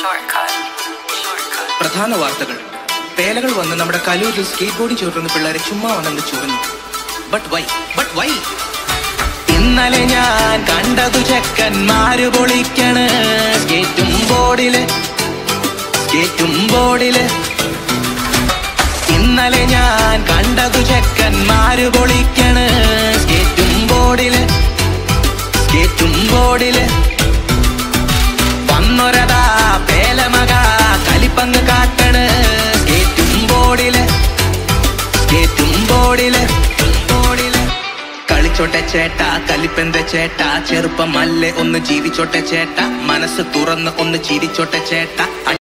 Shortcut. Shortcut. പ്രധാന വാർത്തകൾ പേലകൾ വന്ന് നമ്മുടെ കലൂരിൽ സ്കേറ്റ് ബോർഡിൽ ചോട്ടുന്ന പിള്ളേരെ ചുമ്മാ വന്നു ചുരുന്നു ബട്ട് വൈ ബട്ട് വൈ ഇന്നലെ ഞാൻ കണ്ടതു ചെക്കന്മാര് പൊളിക്കണ് സ്കേറ്റും ബോർഡില് സ്കേറ്റും ബോർഡില് ഇന്നലെ ഞാൻ കണ്ടതു ചെക്കന്മാര് പൊളിക്കണ് സ്കേറ്റും ബോർഡില് സ്കേറ്റും ബോർഡില് വന്നൊരതാ പേലമക കലിപ്പങ്ങ് കാട്ടണ് സ്കേറ്റും ബോർഡില് സ്കേറ്റും ബോർഡില് ബോർഡില് കളിച്ചോട്ടെ ചേട്ടാ കലിപ്പെന്ത ചേട്ടാ ചെറുപ്പമല്ലേ ഒന്ന് ജീവിച്ചോട്ടെ ചേട്ടാ മനസ്സ് തുറന്ന് ഒന്ന് ചിരിച്ചോട്ടെ ചേട്ടാ